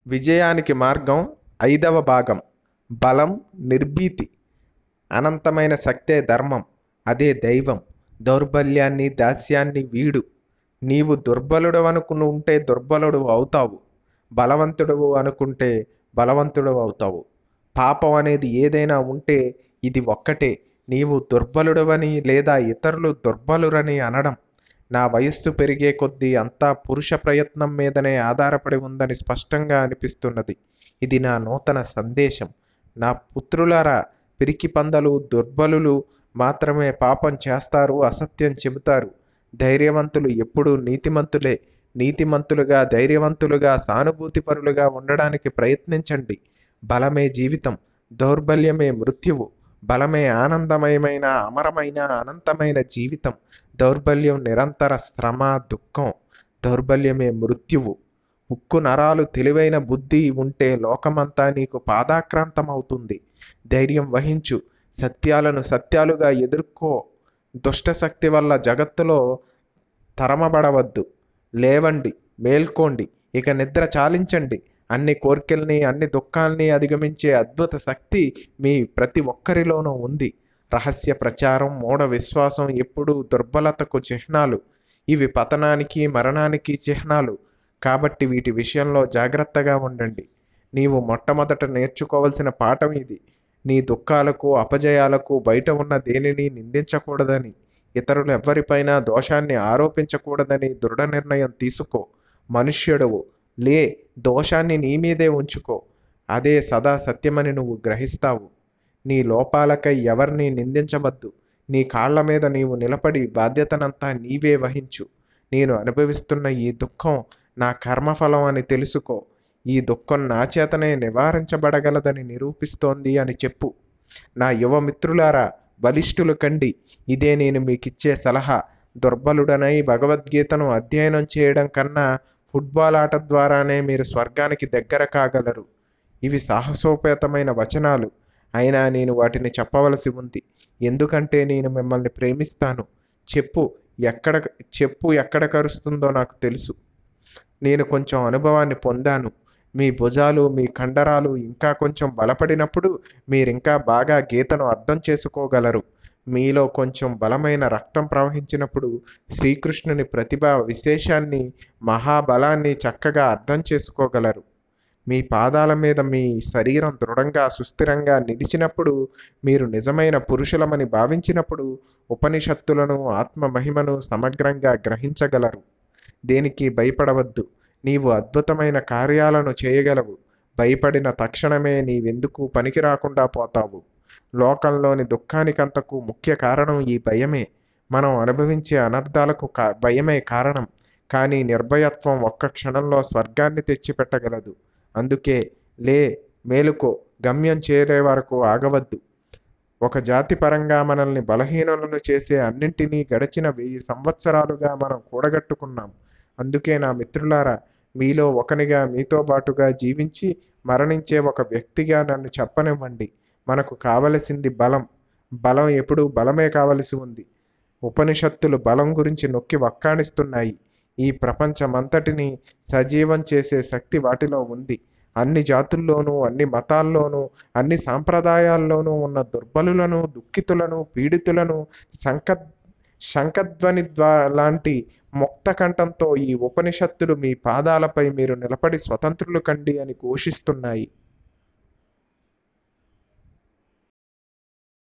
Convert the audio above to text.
విజయానికి మార్గం ఐదవ భాగం బలం నిర్భీతి అనంతమైన శక్తే ధర్మం అదే దైవం దౌర్బల్యాన్ని దాస్యాన్ని వీడు నీవు దుర్బలుడు అనుకుని ఉంటే దుర్బలుడు అవుతావు బలవంతుడు అనుకుంటే బలవంతుడు అవుతావు పాపం అనేది ఏదైనా ఉంటే ఇది ఒక్కటే నీవు దుర్బలుడవని లేదా ఇతరులు దుర్బలురని అనడం నా వయస్సు పెరిగే కొద్దీ అంతా పురుష ప్రయత్నం మీదనే ఆధారపడి ఉందని స్పష్టంగా అనిపిస్తున్నది ఇది నా నూతన సందేశం నా పుత్రులారా పిరికి పందలు దుర్బలులు మాత్రమే పాపం చేస్తారు అసత్యం చెబుతారు ధైర్యవంతులు ఎప్పుడూ నీతిమంతులే నీతిమంతులుగా ధైర్యవంతులుగా సానుభూతిపరులుగా ఉండడానికి ప్రయత్నించండి బలమే జీవితం దౌర్బల్యమే మృత్యువు బలమే ఆనందమయమైన అమరమైన అనంతమైన జీవితం దౌర్బల్యం నిరంతర శ్రమ దుఃఖం దౌర్బల్యమే మృత్యువు ఉక్కు నరాలు తెలివైన బుద్ధి ఉంటే లోకమంతా నీకు పాదాక్రాంతమవుతుంది ధైర్యం వహించు సత్యాలను సత్యాలుగా ఎదుర్కో దుష్టశక్తి వల్ల జగత్తులో తరమబడవద్దు లేవండి మేల్కోండి ఇక నిద్ర చాలించండి అన్ని కోర్కెల్ని అన్ని దుఃఖాల్ని అధిగమించే అద్భుత శక్తి మీ ప్రతి ఒక్కరిలోనూ ఉంది రహస్య ప్రచారం మూఢ విశ్వాసం ఎప్పుడూ దుర్బలతకు చిహ్నాలు ఇవి పతనానికి మరణానికి చిహ్నాలు కాబట్టి వీటి విషయంలో జాగ్రత్తగా ఉండండి నీవు మొట్టమొదట నేర్చుకోవలసిన పాఠం ఇది నీ దుఃఖాలకు అపజయాలకు బయట ఉన్న దేనిని నిందించకూడదని ఇతరులు ఎవ్వరిపైనా దోషాన్ని ఆరోపించకూడదని దృఢ నిర్ణయం తీసుకో మనుష్యుడవు లే దోషాన్ని నీ మీదే ఉంచుకో అదే సదా సత్యమని నువ్వు గ్రహిస్తావు నీ లోపాలకై ఎవరిని నిందించవద్దు నీ కాళ్ల మీద నీవు నిలబడి బాధ్యతనంతా నీవే వహించు నేను అనుభవిస్తున్న ఈ దుఃఖం నా కర్మఫలం అని తెలుసుకో ఈ దుఃఖం నా చేతనే నివారించబడగలదని నిరూపిస్తోంది అని చెప్పు నా యువ మిత్రులారా బలిష్ఠులు కండి ఇదే నేను మీకిచ్చే సలహా దుర్బలుడనై భగవద్గీతను అధ్యయనం చేయడం కన్నా ఫుట్బాల్ ఆట ద్వారానే మీరు స్వర్గానికి దగ్గర కాగలరు ఇవి సాహసోపేతమైన వచనాలు అయినా నేను వాటిని చెప్పవలసి ఉంది ఎందుకంటే నేను మిమ్మల్ని ప్రేమిస్తాను చెప్పు ఎక్కడ చెప్పు ఎక్కడ కరుస్తుందో నాకు తెలుసు నేను కొంచెం అనుభవాన్ని పొందాను మీ భుజాలు మీ కండరాలు ఇంకా కొంచెం బలపడినప్పుడు మీరింకా బాగా గీతను అర్థం చేసుకోగలరు మీలో కొంచెం బలమైన రక్తం ప్రవహించినప్పుడు శ్రీకృష్ణుని ప్రతిభ విశేషాన్ని మహాబలాన్ని చక్కగా అర్థం చేసుకోగలరు మీ పాదాల మీద మీ శరీరం దృఢంగా సుస్థిరంగా నిలిచినప్పుడు మీరు నిజమైన పురుషులమని భావించినప్పుడు ఉపనిషత్తులను ఆత్మ మహిమను సమగ్రంగా గ్రహించగలరు దేనికి భయపడవద్దు నీవు అద్భుతమైన కార్యాలను చేయగలవు భయపడిన తక్షణమే నీవెందుకు పనికి రాకుండా పోతావు లోకంలోని దుఃఖానికంతకు ముఖ్య కారణం ఈ భయమే మనం అనుభవించే అనర్థాలకు కా భయమే కారణం కానీ నిర్భయత్వం ఒక్క క్షణంలో స్వర్గాన్ని తెచ్చిపెట్టగలదు అందుకే లే మేలుకో గమ్యం చేరే వరకు ఆగవద్దు ఒక జాతి పరంగా మనల్ని బలహీనులను చేసే అన్నింటినీ గడిచిన వెయ్యి సంవత్సరాలుగా మనం కూడగట్టుకున్నాం అందుకే నా మిత్రులారా మీలో ఒకనిగా మీతో పాటుగా జీవించి మరణించే ఒక వ్యక్తిగా నన్ను చెప్పనివ్వండి మనకు కావలసింది బలం బలం ఎప్పుడూ బలమే కావలసి ఉంది ఉపనిషత్తులు బలం గురించి నొక్కి వక్కాణిస్తున్నాయి ఈ ప్రపంచమంతటిని సజీవం చేసే శక్తి వాటిలో ఉంది అన్ని జాతుల్లోనూ అన్ని మతాల్లోనూ అన్ని సాంప్రదాయాల్లోనూ ఉన్న దుర్బలులను దుఃఖితులను పీడితులను సంక శంఖధ్వని ద్వా లాంటి ముక్త కంఠంతో ఈ ఉపనిషత్తులు మీ పాదాలపై మీరు నిలబడి స్వతంత్రులు కండి అని ఘోషిస్తున్నాయి